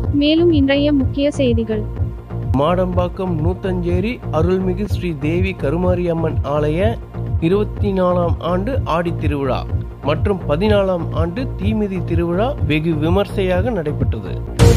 மேலும் இன்றைய முக்கிய செய்திகள் மாடம்பாக்கம் நூத்தஞ்சேரி அருள்மிகு ஸ்ரீ தேவி கருமாரியம்மன் ஆலய இருபத்தி நாலாம் ஆண்டு ஆடி திருவிழா மற்றும் பதினாலாம் ஆண்டு தீமிதி திருவிழா வெகு விமர்சையாக நடைபெற்றது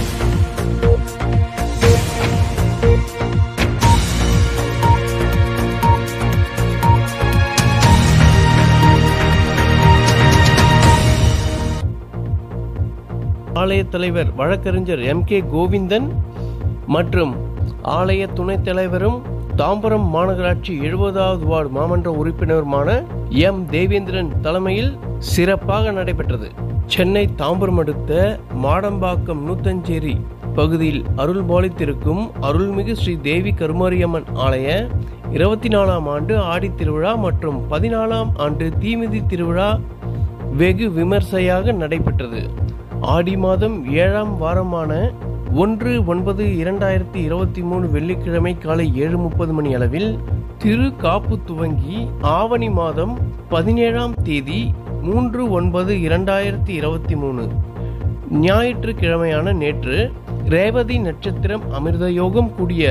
ஆலய தலைவர் வழக்கறிஞர் எம் கே கோவிந்தன் மற்றும் ஆலய துணைத் தலைவரும் தாம்பரம் மாநகராட்சி எழுபதாவது வார்டு மாமன்ற உறுப்பினருமான எம் தேவேந்திரன் தலைமையில் சிறப்பாக நடைபெற்றது சென்னை தாம்பரம் அடுத்த மாடம்பாக்கம் நூத்தஞ்சேரி பகுதியில் அருள் பாலித்திருக்கும் அருள்மிகு ஸ்ரீ தேவி கருமாரியம்மன் ஆலய இருபத்தி நாலாம் ஆண்டு ஆடி திருவிழா மற்றும் பதினாலாம் ஆண்டு தீமிதி திருவிழா வெகு விமர்சையாக நடைபெற்றது ஆடி மாதம் ஏழாம் வாரமான ஒன்று ஒன்பது இரண்டாயிரத்தி இருபத்தி மூணு வெள்ளிக்கிழமை காலை ஏழு முப்பது மணி அளவில் திரு காப்பு துவங்கி ஆவணி மாதம் பதினேழாம் தேதி மூன்று ஒன்பது இரண்டாயிரத்தி இருபத்தி மூணு ஞாயிற்றுக்கிழமையான நேற்று ரேவதி நட்சத்திரம் அமிர்த யோகம் கூடிய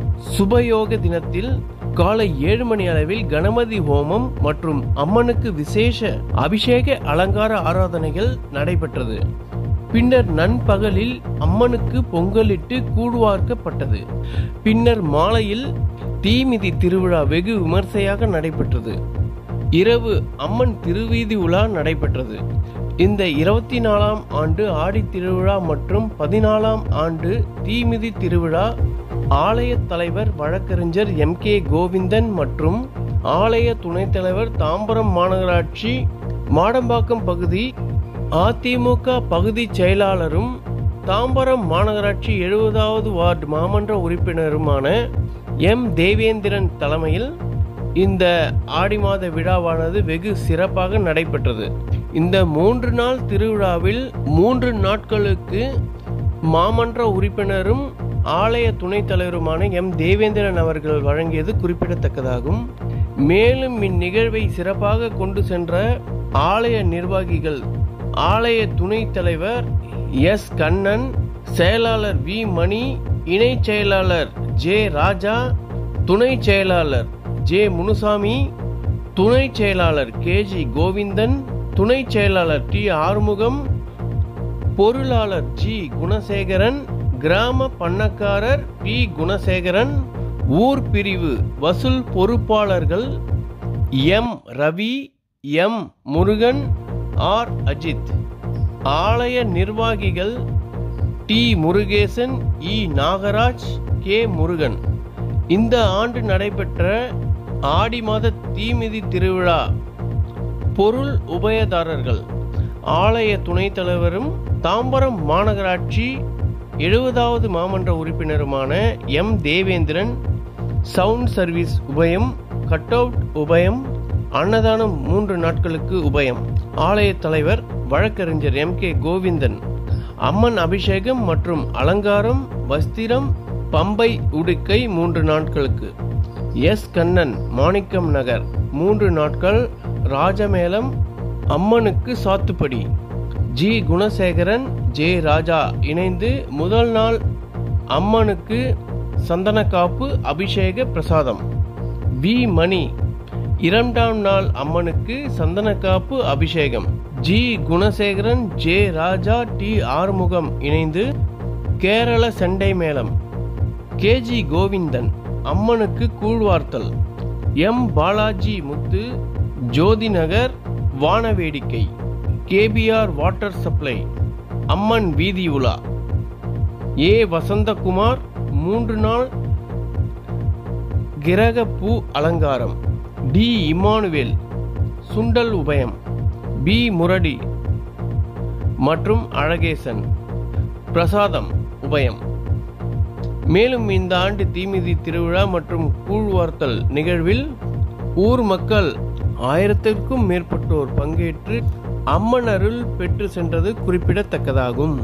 சுபயோக தினத்தில் காலை ஏழு மணி அளவில் கணபதி ஹோமம் மற்றும் அம்மனுக்கு விசேஷ அபிஷேக அலங்கார ஆராதனைகள் நடைபெற்றது பின்னர் நண்பகலில் அம்மனுக்கு பொங்கலிட்டு கூடுவார்க்கப்பட்டது பின்னர் மாலையில் தீமிதி திருவிழா வெகு விமர்சையாக நடைபெற்றது இரவு அம்மன் திருவீதி உலா நடைபெற்றது இந்த இருபத்தி நாலாம் ஆண்டு ஆடி திருவிழா மற்றும் பதினாலாம் ஆண்டு தீமிதி திருவிழா ஆலய தலைவர் வழக்கறிஞர் எம் கே கோவிந்தன் மற்றும் ஆலய துணைத் தலைவர் தாம்பரம் மாநகராட்சி மாடம்பாக்கம் பகுதி அதிமுக பகுதி செயலாளரும் தாம்பரம் மாநகராட்சி எழுபதாவது வார்டு மாமன்ற உறுப்பினருமான எம் தேவேந்திரன் தலைமையில் இந்த ஆடி மாத விழாவானது வெகு சிறப்பாக நடைபெற்றது இந்த மூன்று நாள் திருவிழாவில் மூன்று நாட்களுக்கு மாமன்ற உறுப்பினரும் ஆலய துணைத் தலைவருமான எம் தேவேந்திரன் அவர்கள் வழங்கியது குறிப்பிடத்தக்கதாகும் மேலும் இந்நிகழ்வை சிறப்பாக கொண்டு சென்ற ஆலய நிர்வாகிகள் ஆலய துணைத் தலைவர் எஸ் கண்ணன் செயலாளர் வி மணி இணை செயலாளர் ஜே ராஜா துணை செயலாளர் ஜே முனுசாமி துணை செயலாளர் கே ஜி கோவிந்தன் துணை செயலாளர் டி ஆறுமுகம் பொருளாளர் ஜி குணசேகரன் கிராம பண்ணக்காரர் பி குணசேகரன் ஊர் பிரிவு வசூல் பொறுப்பாளர்கள் M Ravi M Murugan R Ajith ஆலய நிர்வாகிகள் T Murugesan E Nagaraj K Murugan இந்த ஆண்டு நடைபெற்ற ஆடி மாத தீமிதி திருவிழா பொருள் உபயதாரர்கள் ஆலய துணைத் தலைவரும் தாம்பரம் மாநகராட்சி எழுபதாவது மாமன்ற உறுப்பினருமான எம் தேவேந்திரன் சவுண்ட் சர்வீஸ் உபயம் கட் அவுட் உபயம் அன்னதானம் மூன்று நாட்களுக்கு உபயம் ஆலய தலைவர் வழக்கறிஞர் எம் கே கோவிந்தன் அம்மன் அபிஷேகம் மற்றும் அலங்காரம் வஸ்திரம் பம்பை உடுக்கை மூன்று நாட்களுக்கு எஸ் கண்ணன் மாணிக்கம் நகர் மூன்று நாட்கள் ராஜமேளம் அம்மனுக்கு சாத்துப்படி ஜி குணசேகரன் ஜே ராஜா இணைந்து முதல் நாள் அம்மனுக்கு சந்தனக்காப்பு அபிஷேக பிரசாதம் வி மணி இரண்டாம் நாள் அம்மனுக்கு சந்தனக்காப்பு அபிஷேகம் G Gunasekaran J Raja T Arumugam இணைந்து கேரள சண்டை மேளம் கேஜி கோவிந்தன் அம்மனுக்கு கூழ்வார்த்தல் எம் பாலாஜி முத்து ஜோதி நகர் வானவேடிக்கை கேபிஆர் வாட்டர் சப்ளை அம்மன் வீதி உலா ஏ வசந்தகுமார் மூன்று நாள் கிரக பூ அலங்காரம் டி இமானுவேல் சுண்டல் உபயம் பி முரடி மற்றும் அழகேசன் பிரசாதம் உபயம் மேலும் இந்த ஆண்டு தீமிதி திருவிழா மற்றும் கூழ்வார்த்தல் நிகழ்வில் ஊர் மக்கள் ஆயிரத்திற்கும் மேற்பட்டோர் பங்கேற்று அம்மன் அருள் பெற்று சென்றது குறிப்பிடத்தக்கதாகும்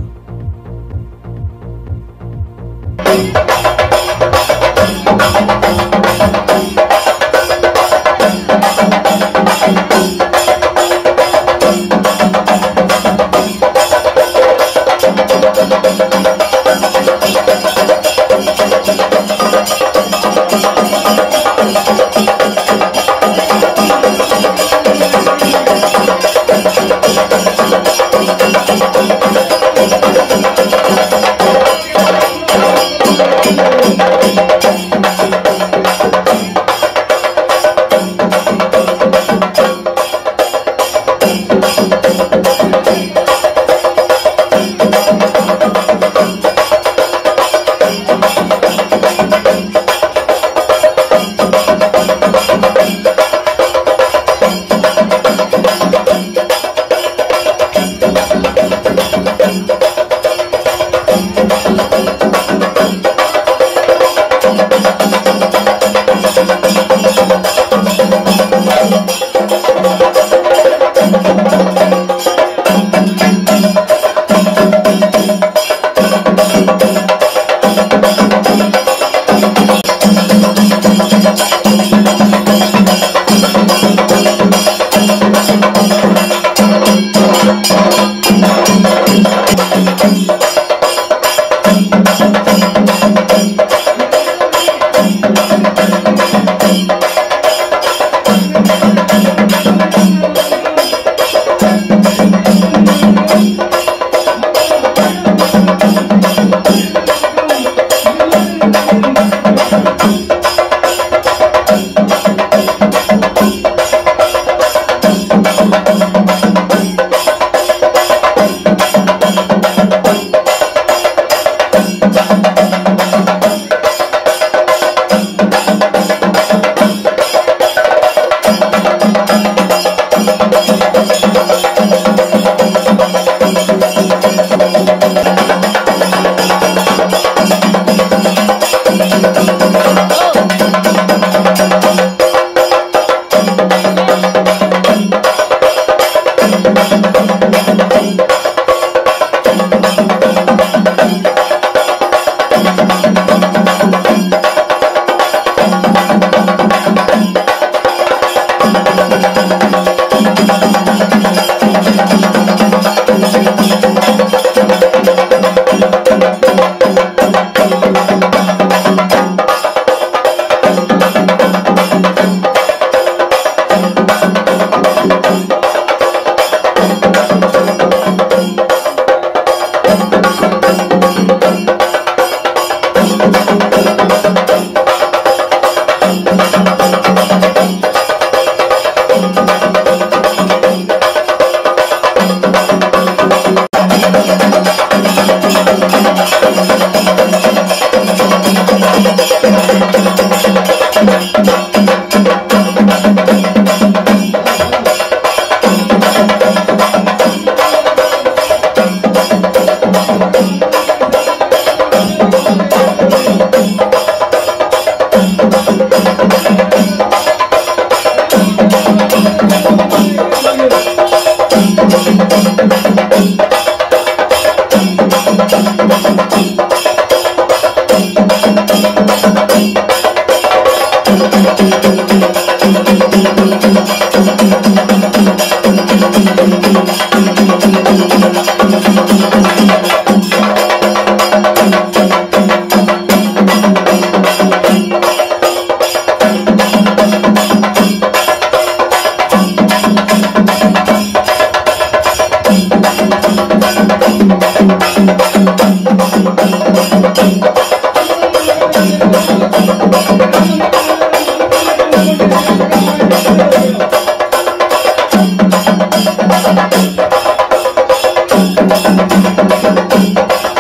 Thank